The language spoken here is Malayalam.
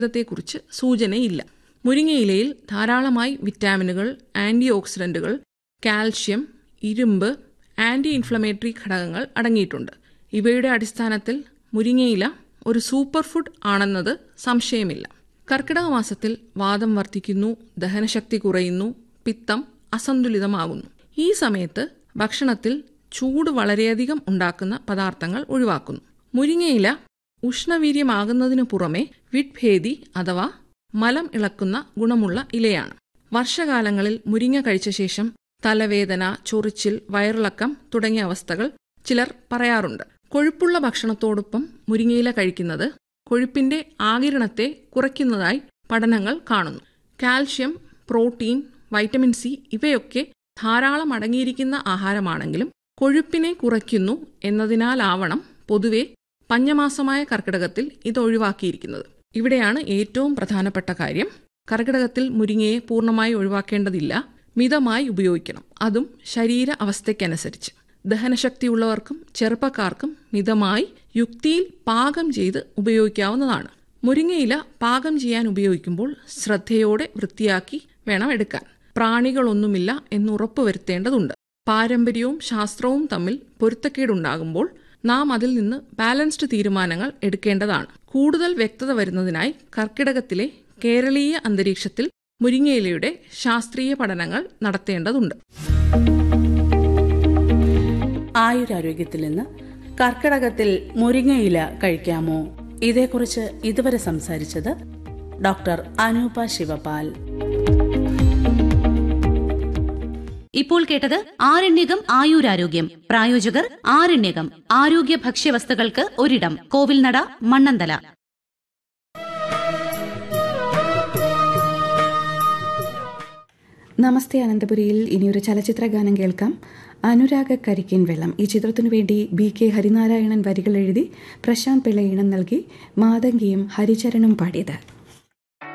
ത്തെക്കുറിച്ച് സൂചനയില്ല മുരിങ്ങയിലയിൽ ധാരാളമായി വിറ്റാമിനുകൾ ആന്റി ഓക്സിഡന്റുകൾ കാൽഷ്യം ഇരുമ്പ് ആന്റി ഇൻഫ്ലമേറ്ററി ഘടകങ്ങൾ അടങ്ങിയിട്ടുണ്ട് ഇവയുടെ അടിസ്ഥാനത്തിൽ മുരിങ്ങയില ഒരു സൂപ്പർ ഫുഡ് ആണെന്നത് സംശയമില്ല കർക്കിടക മാസത്തിൽ വാദം വർദ്ധിക്കുന്നു ദഹനശക്തി കുറയുന്നു പിത്തം അസന്തുലിതമാകുന്നു ഈ സമയത്ത് ഭക്ഷണത്തിൽ ചൂട് വളരെയധികം ഉണ്ടാക്കുന്ന പദാർത്ഥങ്ങൾ ഒഴിവാക്കുന്നു മുരിങ്ങയില ഉഷ്ണവീര്യമാകുന്നതിനു പുറമെ വിഡ്ഭേദി അഥവാ മലം ഇളക്കുന്ന ഗുണമുള്ള ഇലയാണ് വർഷകാലങ്ങളിൽ മുരിങ്ങ കഴിച്ച ശേഷം തലവേദന ചൊറിച്ചിൽ വയറിളക്കം തുടങ്ങിയ അവസ്ഥകൾ ചിലർ പറയാറുണ്ട് കൊഴുപ്പുള്ള ഭക്ഷണത്തോടൊപ്പം മുരിങ്ങയില കഴിക്കുന്നത് കൊഴുപ്പിന്റെ ആകിരണത്തെ കുറയ്ക്കുന്നതായി പഠനങ്ങൾ കാണുന്നു കാൽഷ്യം പ്രോട്ടീൻ വൈറ്റമിൻ സി ഇവയൊക്കെ ധാരാളം അടങ്ങിയിരിക്കുന്ന ആഹാരമാണെങ്കിലും കൊഴുപ്പിനെ കുറയ്ക്കുന്നു എന്നതിനാലാവണം പൊതുവെ പഞ്ഞമാസമായ കർക്കിടകത്തിൽ ഇത് ഒഴിവാക്കിയിരിക്കുന്നത് ഇവിടെയാണ് ഏറ്റവും പ്രധാനപ്പെട്ട കാര്യം കർക്കിടകത്തിൽ മുരിങ്ങയെ പൂർണ്ണമായി ഒഴിവാക്കേണ്ടതില്ല മിതമായി ഉപയോഗിക്കണം അതും ശരീര അവസ്ഥയ്ക്കനുസരിച്ച് ദഹനശക്തിയുള്ളവർക്കും ചെറുപ്പക്കാർക്കും മിതമായി യുക്തിയിൽ പാകം ചെയ്ത് ഉപയോഗിക്കാവുന്നതാണ് മുരിങ്ങയില പാകം ചെയ്യാൻ ഉപയോഗിക്കുമ്പോൾ ശ്രദ്ധയോടെ വൃത്തിയാക്കി വേണം എടുക്കാൻ പ്രാണികളൊന്നുമില്ല എന്ന് ഉറപ്പുവരുത്തേണ്ടതുണ്ട് പാരമ്പര്യവും ശാസ്ത്രവും തമ്മിൽ പൊരുത്തക്കേടുണ്ടാകുമ്പോൾ നാം അതിൽ നിന്ന് ബാലൻസ്ഡ് തീരുമാനങ്ങൾ എടുക്കേണ്ടതാണ് കൂടുതൽ വ്യക്തത വരുന്നതിനായി കർക്കിടകത്തിലെ കേരളീയ അന്തരീക്ഷത്തിൽ മുരിങ്ങയിലയുടെ ശാസ്ത്രീയ പഠനങ്ങൾ നടത്തേണ്ടതുണ്ട് ആയുരാരോഗ്യത്തിൽ നിന്ന് കർക്കിടകത്തിൽ മുരിങ്ങയില കഴിക്കാമോ ഇതേക്കുറിച്ച് ഇതുവരെ സംസാരിച്ചത് ഡോക്ടർ അനൂപ ശിവപാൽ ഇപ്പോൾ കേട്ടത് ആരണ്യകം ആയുരാരോഗ്യം പ്രായോജകർ ആരണ്യകം ആരോഗ്യ ഭക്ഷ്യവസ്തുക്കൾക്ക് ഒരിടം കോവിൽനട മണ്ണന്തല നമസ്തേ അനന്തപുരിയിൽ ഇനിയൊരു ചലച്ചിത്ര ഗാനം കേൾക്കാം അനുരാഗ കരിക്കിൻ വെള്ളം ഈ ചിത്രത്തിനു വേണ്ടി ബി കെ ഹരിനാരായണൻ വരികൾ എഴുതി പ്രശാന്ത് പിള്ള ഈണം നൽകി മാതങ്കിയും ഹരിചരണും പാടിയത്